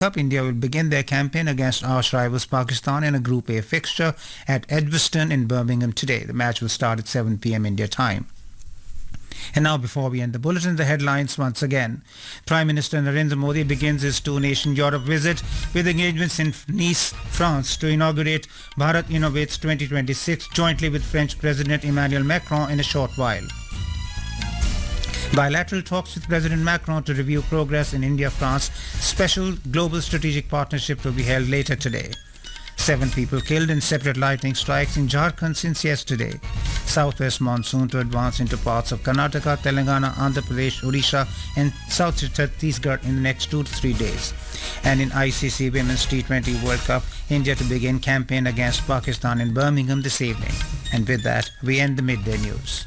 Cup, India will begin their campaign against arch rivals Pakistan in a Group A fixture at Edgbaston in Birmingham today. The match will start at 7 p.m. India time. And now, before we end the bulletin, the headlines once again. Prime Minister Narendra Modi begins his two-nation Europe visit with engagements in Nice, France, to inaugurate Bharat Innovates 2026 jointly with French President Emmanuel Macron in a short while. Bilateral talks with President Macron to review progress in India-France special global strategic partnership will be held later today. Seven people killed in separate lightning strikes in Jharkhand since yesterday. Southwest monsoon to advance into parts of Karnataka, Telangana, Andhra Pradesh, Odisha and South Chhattisgarh in the next two to three days. And in ICC Women's T20 World Cup, India to begin campaign against Pakistan in Birmingham this evening. And with that, we end the midday news.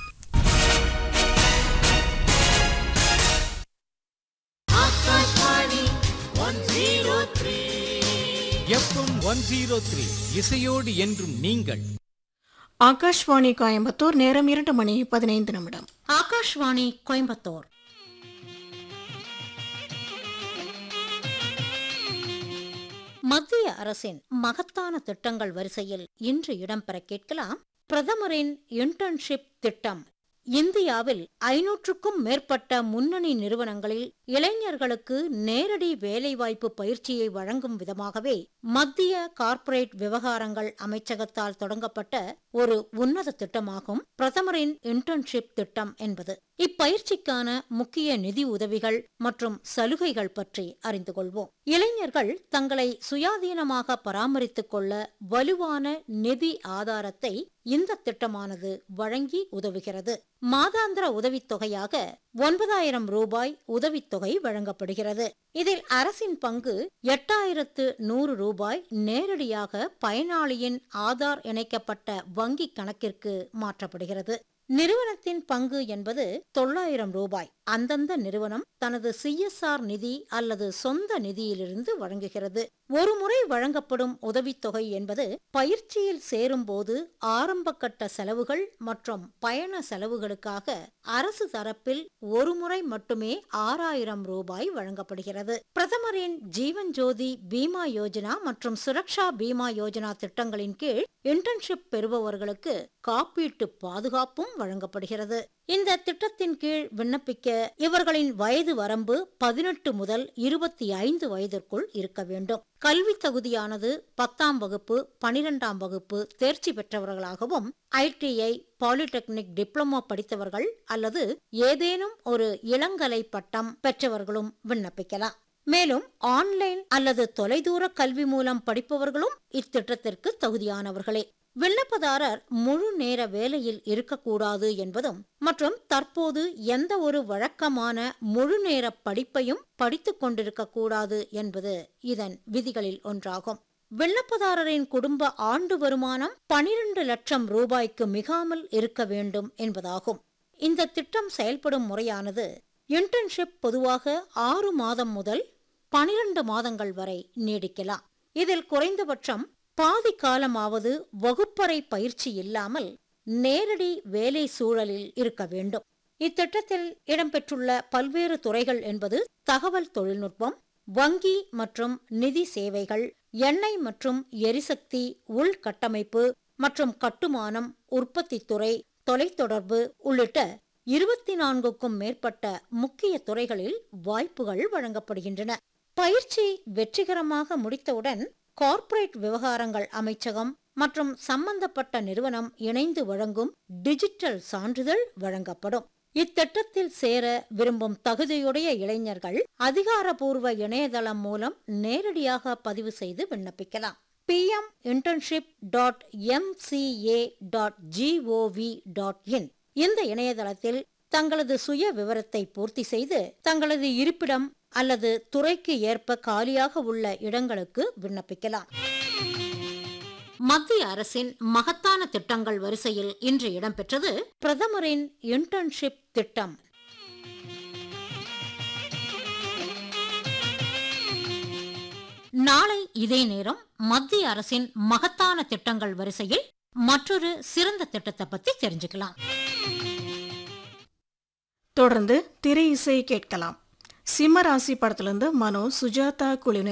Akashvani one zero three FM one zero three இசையோடு என்றும் நீங்கள் ஆகாஷ்வாணி கோயம்புத்தூர் நேரம் இரண்டு மணி பதினைந்து நிமிடம் ஆகாஷ்வாணி கோயம்புத்தூர் மத்திய அரசின் மகத்தான திட்டங்கள் வரிசையில் இன்று இடம்பெற கேட்கலாம் பிரதமரின் இன்டர்ன்ஷிப் திட்டம் இந்தியாவில் ஐநூற்றுக்கும் மேற்பட்ட முன்னணி நிறுவனங்களில் இளைஞர்களுக்கு நேரடி வேலைவாய்ப்பு பயிற்சியை வழங்கும் விதமாகவே மத்திய கார்ப்பரேட் விவகாரங்கள் அமைச்சகத்தால் தொடங்கப்பட்ட ஒரு உன்னத திட்டமாகும் பிரதமரின் இன்டர்ன்ஷிப் திட்டம் என்பது இப்பயிற்சிக்கான முக்கிய நிதி உதவிகள் மற்றும் சலுகைகள் பற்றி அறிந்து கொள்வோம் இளைஞர்கள் தங்களை சுயாதீனமாக பராமரித்துக் கொள்ள வலுவான நிதி ஆதாரத்தை இந்த திட்டமானது வழங்கி உதவுகிறது மாதாந்திர உதவித்தொகையாக ஒன்பதாயிரம் ரூபாய் உதவித்தொகை வழங்கப்படுகிறது இதில் அரசின் பங்கு எட்டாயிரத்து நூறு ரூபாய் நேரடியாக பயனாளியின் ஆதார் இணைக்கப்பட்ட வங்கி கணக்கிற்கு மாற்றப்படுகிறது நிறுவனத்தின் பங்கு என்பது தொள்ளாயிரம் ரூபாய் அந்தந்த நிறுவனம் தனது சிஎஸ்ஆர் நிதி அல்லது சொந்த நிதியிலிருந்து வழங்குகிறது ஒரு முறை வழங்கப்படும் உதவித்தொகை என்பது பயிற்சியில் சேரும்போது ஆரம்ப கட்ட செலவுகள் மற்றும் பயண செலவுகளுக்காக அரசு தரப்பில் ஒரு முறை மட்டுமே ஆறாயிரம் ரூபாய் வழங்கப்படுகிறது பிரதமரின் ஜீவன் ஜோதி பீமா யோஜனா மற்றும் சுரக்ஷா பீமா யோஜனா திட்டங்களின் கீழ் இன்டர்ன்ஷிப் பெறுபவர்களுக்கு காப்பீட்டு பாதுகாப்பும் வழங்கப்படுகிறது இந்த திட்டத்தின் கீழ் விண்ணப்பிக்க இவர்களின் வயது வரம்பு பதினெட்டு முதல் இருபத்தி ஐந்து வயதிற்குள் இருக்க வேண்டும் கல்வி தகுதியானது பத்தாம் வகுப்பு பனிரெண்டாம் வகுப்பு தேர்ச்சி பெற்றவர்களாகவும் ஐடிஐ பாலிடெக்னிக் டிப்ளமோ படித்தவர்கள் அல்லது ஏதேனும் ஒரு இளங்கலை பட்டம் பெற்றவர்களும் விண்ணப்பிக்கலாம் மேலும் ஆன்லைன் அல்லது தொலைதூர கல்வி மூலம் படிப்பவர்களும் இத்திட்டத்திற்கு தகுதியானவர்களே விண்ணப்பதாரர் முழு நேர வேலையில் இருக்கக்கூடாது என்பதும் மற்றும் தற்போது எந்த ஒரு வழக்கமான முழு நேர படிப்பையும் படித்துக் கொண்டிருக்க கூடாது என்பது இதன் விதிகளில் ஒன்றாகும் விண்ணப்பதாரரின் குடும்ப ஆண்டு வருமானம் பனிரெண்டு லட்சம் ரூபாய்க்கு மிகாமல் இருக்க வேண்டும் என்பதாகும் இந்த திட்டம் செயல்படும் முறையானது இன்டர்ன்ஷிப் பொதுவாக ஆறு மாதம் முதல் பனிரெண்டு மாதங்கள் வரை நீடிக்கலாம் இதில் குறைந்தபட்சம் பாதி காலமாவது வகுப்பறை பயிற்சி இல்லாமல் நேரடி வேலை சூழலில் இருக்க வேண்டும் இத்திட்டத்தில் இடம்பெற்றுள்ள பல்வேறு துறைகள் என்பது தகவல் தொழில்நுட்பம் வங்கி மற்றும் நிதி சேவைகள் எண்ணெய் மற்றும் எரிசக்தி உள்கட்டமைப்பு மற்றும் கட்டுமானம் உற்பத்தித்துறை தொலைத்தொடர்பு உள்ளிட்ட இருபத்தி நான்குக்கும் மேற்பட்ட முக்கிய துறைகளில் வாய்ப்புகள் வழங்கப்படுகின்றன பயிற்சி வெற்றிகரமாக முடித்தவுடன் கார்ப்பரேட் விவகாரங்கள் அமைச்சகம் மற்றும் சம்பந்தப்பட்ட நிறுவனம் இணைந்து வழங்கும் டிஜிட்டல் சான்றிதழ் வழங்கப்படும் இத்திட்டத்தில் சேர விரும்பும் தகுதியுடைய இளைஞர்கள் அதிகாரப்பூர்வ இணையதளம் மூலம் நேரடியாக பதிவு செய்து விண்ணப்பிக்கலாம் PM internship dot MCA dot G O V dot in இந்த இணையதளத்தில் தங்களது சுய விவரத்தை பூர்த்தி செய்து தங்களது இருப்பிடம் அல்லது துறைக்கு ஏற்ப காலியாக உள்ள இடங்களுக்கு விண்ணப்பிக்கலாம் மத்திய அரசின் மகத்தான திட்டங்கள் வரிசையில் இன்று இடம்பெற்றது பிரதமரின் இன்டர்ன்ஷிப் திட்டம் நாளை இதே நேரம் மத்திய அரசின் மகத்தான திட்டங்கள் வரிசையில் மற்றொரு சிறந்த திட்டத்தை பத்தி தெரிஞ்சுக்கலாம் தொடர்ந்து திரை இசை கேட்கலாம் சிம்ம ராசி படத்திலிருந்து மனோ சுஜாதா குழுவினர்